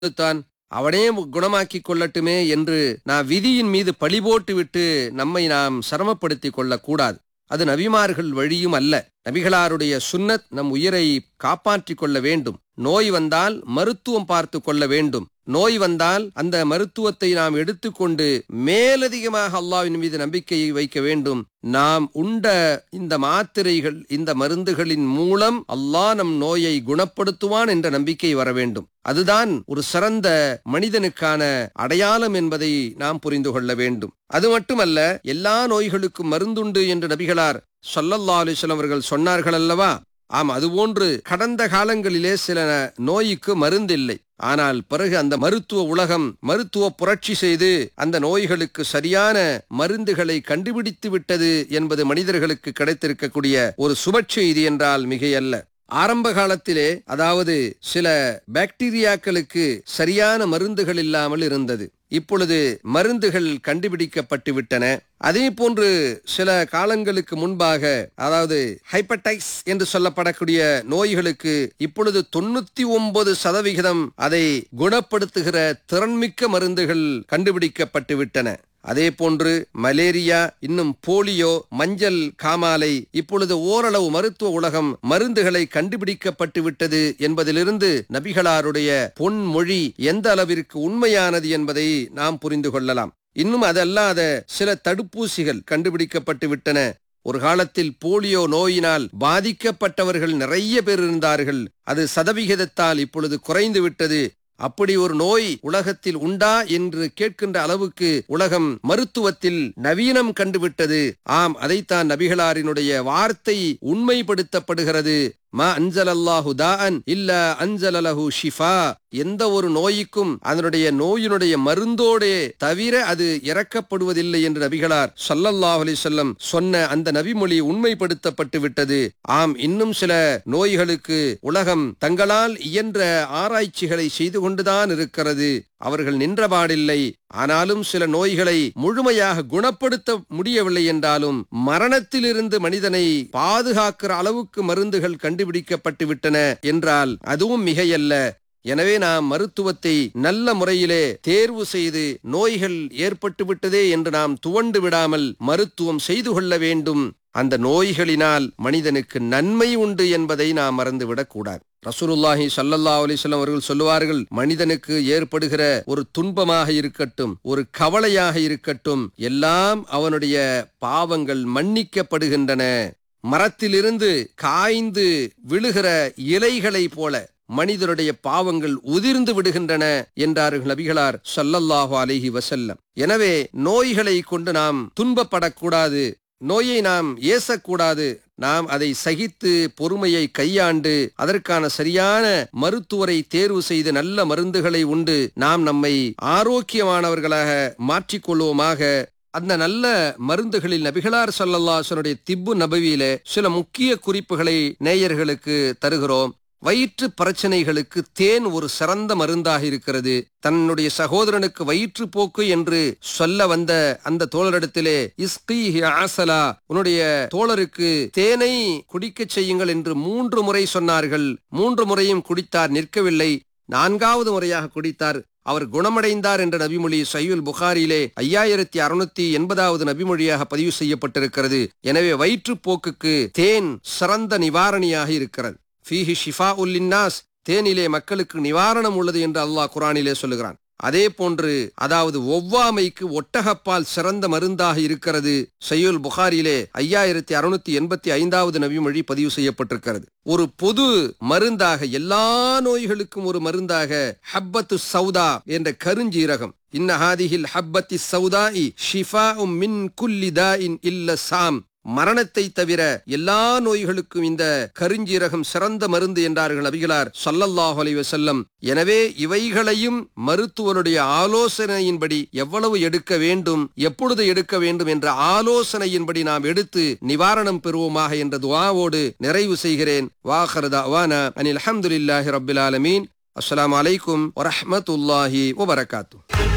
கொடுத்தான் அவனே குணமாக்கிக் கொள்ளட்டுமே என்று நான் விதியின் மீது பழி போட்டுவிட்டு நம்மை நாம் சிரமப்படுத்திக் கொள்ளக்கூடாது அது நபிமார்கள் வழியும் அல்ல நபிகளாருடைய சுன்னத் நம் உயிரை காப்பாற்றிக் கொள்ள வேண்டும் நோய் வந்தால் மருத்துவம் பார்த்து கொள்ள வேண்டும் நோய் வந்தால் அந்த மருத்துவத்தை நாம் எடுத்துக்கொண்டு மேலதிகமாக அல்லாவின் மீது நம்பிக்கையை வைக்க வேண்டும் நாம் உண்ட இந்த மாத்திரைகள் இந்த மருந்துகளின் மூலம் அல்லாஹ் நம் நோயை குணப்படுத்துவான் என்ற நம்பிக்கை வர வேண்டும் அதுதான் ஒரு சிறந்த மனிதனுக்கான அடையாளம் என்பதை நாம் புரிந்து கொள்ள வேண்டும் அது மட்டுமல்ல எல்லா நோய்களுக்கும் மருந்துண்டு என்று நபிகளார் சொல்லல்லா அலிஸ்லாம் அவர்கள் சொன்னார்கள் அல்லவா ஆம் அதுபோன்று கடந்த காலங்களிலே சில நோய்க்கு மருந்தில்லை ஆனால் பிறகு அந்த மருத்துவ உலகம் மருத்துவ புரட்சி செய்து அந்த நோய்களுக்கு சரியான மருந்துகளை கண்டுபிடித்து விட்டது என்பது மனிதர்களுக்கு கிடைத்திருக்கக்கூடிய ஒரு சுபச் செய்தி என்றால் மிகையல்ல ஆரம்ப காலத்திலே அதாவது சில பாக்டீரியாக்களுக்கு சரியான மருந்துகள் இல்லாமல் இருந்தது இப்பொழுது மருந்துகள் கண்டுபிடிக்கப்பட்டு விட்டன அதே போன்று சில காலங்களுக்கு முன்பாக அதாவது ஹைப்படைஸ் என்று சொல்லப்படக்கூடிய நோய்களுக்கு இப்பொழுது தொண்ணூத்தி ஒன்பது சதவிகிதம் அதை குணப்படுத்துகிற திறன்மிக்க மருந்துகள் கண்டுபிடிக்கப்பட்டு விட்டன அதே போன்று மலேரியா இன்னும் போலியோ மஞ்சள் காமாலை இப்பொழுது ஓரளவு மருத்துவ உலகம் மருந்துகளை கண்டுபிடிக்கப்பட்டு விட்டது என்பதிலிருந்து நபிகளாருடைய பொன்மொழி எந்த அளவிற்கு உண்மையானது என்பதை நாம் புரிந்து கொள்ளலாம் இன்னும் அதல்லாத சில தடுப்பூசிகள் கண்டுபிடிக்கப்பட்டு விட்டன ஒரு காலத்தில் போலியோ நோயினால் பாதிக்கப்பட்டவர்கள் நிறைய பேர் இருந்தார்கள் அது சதவிகிதத்தால் இப்பொழுது குறைந்து விட்டது அப்படி ஒரு நோய் உலகத்தில் உண்டா என்று கேட்கின்ற அளவுக்கு உலகம் மருத்துவத்தில் நவீனம் கண்டுவிட்டது ஆம் அதைத்தான் நபிகளாரினுடைய வார்த்தை உண்மைப்படுத்தப்படுகிறது மா அஞ்சலல்லாஹு தாஅன் இல்ல அஞ்சலலஹு ஷிஃபா எந்த ஒரு நோய்க்கும் அதனுடைய நோயினுடைய மருந்தோடே தவிர அது இறக்கப்படுவதில்லை என்று நபிகளார் ஸல்லல்லாஹு அலைஹி வஸல்லம் சொன்ன அந்த நபிமொழி உண்மைப்படுத்தப்பட்டு விட்டது ஆம் இன்னும் சில நோய்களுக்கு உலகம் தங்களால் இயன்ற ஆராய்ச்சிகளை செய்து கொண்டுதான் இருக்கிறது அவர்கள் நின்றபாடில்லை ஆனாலும் சில நோய்களை முழுமையாக குணப்படுத்த முடியவில்லை என்றாலும் மரணத்திலிருந்து மனிதனை பாதுகாக்கிற அளவுக்கு மருந்துகள் கண்டுபிடிக்கப்பட்டு விட்டன என்றால் அதுவும் மிகையல்ல எனவே நாம் மருத்துவத்தை நல்ல முறையிலே தேர்வு செய்து நோய்கள் ஏற்பட்டு விட்டதே என்று நாம் துவண்டு விடாமல் மருத்துவம் செய்து கொள்ள வேண்டும் அந்த நோய்களினால் மனிதனுக்கு நன்மை உண்டு என்பதை நாம் மறந்துவிடக் கூடாது ரசூலுல்லாஹி சல்லல்லா அலிஸ்லாம் அவர்கள் சொல்லுவார்கள் மனிதனுக்கு ஏற்படுகிற ஒரு துன்பமாக இருக்கட்டும் ஒரு கவலையாக இருக்கட்டும் எல்லாம் அவனுடைய பாவங்கள் மன்னிக்கப்படுகின்றன மரத்திலிருந்து காய்ந்து விழுகிற இலைகளை போல மனிதனுடைய பாவங்கள் உதிர்ந்து விடுகின்றன என்றார்கள் நபிகளார் சல்லல்லாஹு அலைஹி வசல்லம் எனவே நோய்களை கொண்டு நாம் துன்பப்படக்கூடாது நோயை நாம் ஏசக்கூடாது நாம் அதை சகித்து பொறுமையை கையாண்டு அதற்கான சரியான மருத்துவரை தேர்வு செய்து நல்ல மருந்துகளை உண்டு நாம் நம்மை ஆரோக்கியமானவர்களாக மாற்றிக்கொள்வோமாக அந்த நல்ல மருந்துகளில் நபிகளார் சல்லல்லாசனுடைய திப்பு நபவியில சில முக்கிய குறிப்புகளை நேயர்களுக்கு தருகிறோம் வயிற்று பிரச்சனைகளுக்கு தேன் ஒரு சிறந்த மருந்தாக இருக்கிறது தன்னுடைய சகோதரனுக்கு வயிற்று போக்கு என்று சொல்ல வந்த அந்த தோழரிடத்திலே இஸ்கி ஆசலா உன்னுடைய தோழருக்கு தேனை குடிக்கச் செய்யுங்கள் என்று மூன்று முறை சொன்னார்கள் மூன்று முறையும் குடித்தார் நிற்கவில்லை நான்காவது முறையாக குடித்தார் அவர் குணமடைந்தார் என்ற நபிமொழி சையுல் புகாரியிலே ஐயாயிரத்தி அறுநூத்தி எண்பதாவது நபிமொழியாக பதிவு செய்யப்பட்டிருக்கிறது எனவே வயிற்றுப்போக்குக்கு தேன் சிறந்த நிவாரணியாக இருக்கிறது ஃபீஹி ஷிஃபா உல்லின்னாஸ் தேனிலே மக்களுக்கு நிவாரணம் உள்ளது என்று அல்லாஹ் குரானிலே சொல்லுகிறான் அதே போன்று அதாவது ஒவ்வாமைக்கு ஒட்டகப்பால் சிறந்த மருந்தாக இருக்கிறது சையுல் புகாரிலே ஐயாயிரத்தி அறுநூத்தி எண்பத்தி ஐந்தாவது நபிமொழி பதிவு செய்யப்பட்டிருக்கிறது ஒரு பொது மருந்தாக எல்லா நோய்களுக்கும் ஒரு மருந்தாக ஹப்பத்து சௌதா என்ற கருஞ்சீரகம் இன்ன ஹாதிஹில் ஹப்பத்தி சௌதா ஷிஃபா மின் குல்லி தாஇன் இல்ல சாம் மரணத்தை தவிர எல்லா நோய்களுக்கும் இந்த கருஞ்சீரகம் சிறந்த மருந்து என்றார்கள் அபிகளார் சல்லல்லாஹு அலைஹி வஸல்லம் எனவே இவைகளையும் மருத்துவருடைய ஆலோசனையின்படி எவ்வளவு எடுக்க வேண்டும் எப்பொழுது எடுக்க வேண்டும் என்ற ஆலோசனையின்படி நாம் எடுத்து நிவாரணம் பெறுவோமாக என்ற துவாவோடு நிறைவு செய்கிறேன் வாஹர்தா வானா அனில் அஹமதுல்லாஹி ரபில் ஆலமீன் அஸ்ஸலாமு அலைக்கும் வரஹ்மத்துல்லாஹி வபரகாத்து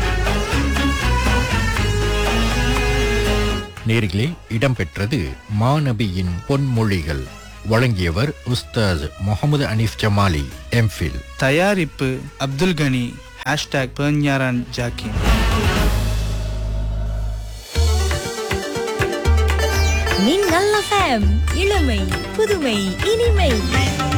நேரிலே இடம்பெற்றது மாநபியின் பொன்மொழிகள் வழங்கியவர் உஸ்தாஸ் முகமது அனீஃப் ஜமாலி எம்ஃபில் தயாரிப்பு அப்துல் கனி ஹேஷ்டாக் பெர்ஞாரான் ஜாக்கின் மின்னல் எஃப்எம் இளமை புதுமை இனிமை